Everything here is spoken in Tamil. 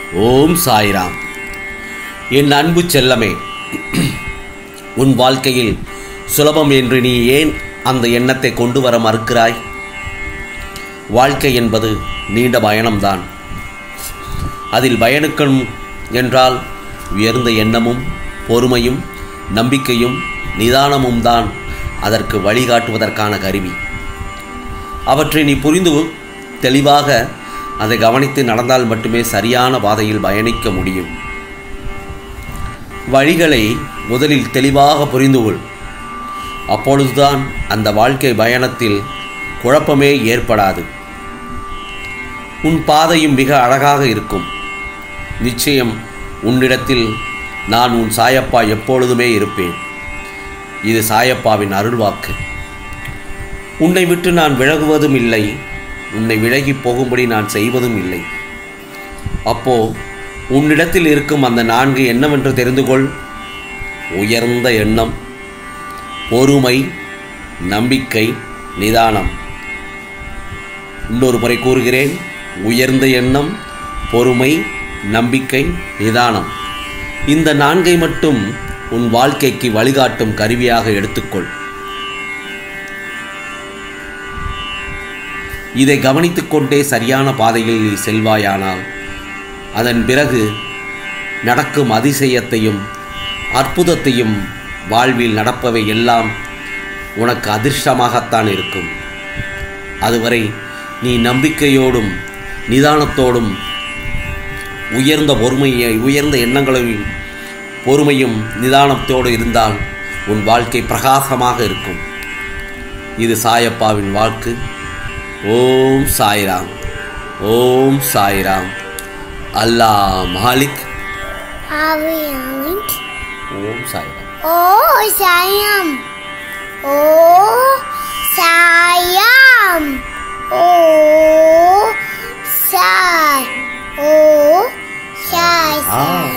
ஓம் சாய்ராம் என் அன்பு செல்லமே உன் வாழ்க்கையில் சுலபம் என்று நீ ஏன் அந்த எண்ணத்தை கொண்டு வர மறுக்கிறாய் வாழ்க்கை என்பது நீண்ட பயணம்தான் அதில் பயணிக்கணும் என்றால் உயர்ந்த எண்ணமும் பொறுமையும் நம்பிக்கையும் நிதானமும் தான் அதற்கு வழிகாட்டுவதற்கான கருவி அவற்றை நீ புரிந்து தெளிவாக அதை கவனித்து நடந்தால் மட்டுமே சரியான பாதையில் பயணிக்க முடியும் வழிகளை முதலில் தெளிவாக புரிந்து கொள் அப்பொழுதுதான் அந்த வாழ்க்கை பயணத்தில் குழப்பமே ஏற்படாது உன் பாதையும் மிக அழகாக இருக்கும் நிச்சயம் உன்னிடத்தில் நான் உன் சாயப்பா எப்பொழுதுமே இருப்பேன் இது சாயப்பாவின் அருள்வாக்கு உன்னை விட்டு நான் விலகுவதும் இல்லை உன்னை விலகி போகும்படி நான் செய்வதும் இல்லை அப்போ உன்னிடத்தில் இருக்கும் அந்த நான்கு என்னவென்று தெரிந்து கொள் உயர்ந்த எண்ணம் பொறுமை நம்பிக்கை நிதானம் இன்னொரு முறை கூறுகிறேன் உயர்ந்த எண்ணம் பொறுமை நம்பிக்கை நிதானம் இந்த நான்கை மட்டும் உன் வாழ்க்கைக்கு வழிகாட்டும் கருவியாக எடுத்துக்கொள் இதை கவனித்துக் கொண்டே சரியான பாதையில் நீ செல்வாயானால் அதன் பிறகு நடக்கும் அதிசயத்தையும் அற்புதத்தையும் வாழ்வில் நடப்பவை எல்லாம் உனக்கு அதிர்ஷ்டமாகத்தான் இருக்கும் அதுவரை நீ நம்பிக்கையோடும் நிதானத்தோடும் உயர்ந்த பொறுமையை உயர்ந்த எண்ணங்களையும் பொறுமையும் நிதானத்தோடு இருந்தால் உன் வாழ்க்கை பிரகாசமாக இருக்கும் இது சாயப்பாவின் வாக்கு ஓம் சாய்ராம் ஓம் சாய்ராம் அல்லாஹ் மாலிக் Aviant. ஓம் Sairam Oh, Siam. Oh, Siam. Oh, Sai. Oh, Sai. ஆ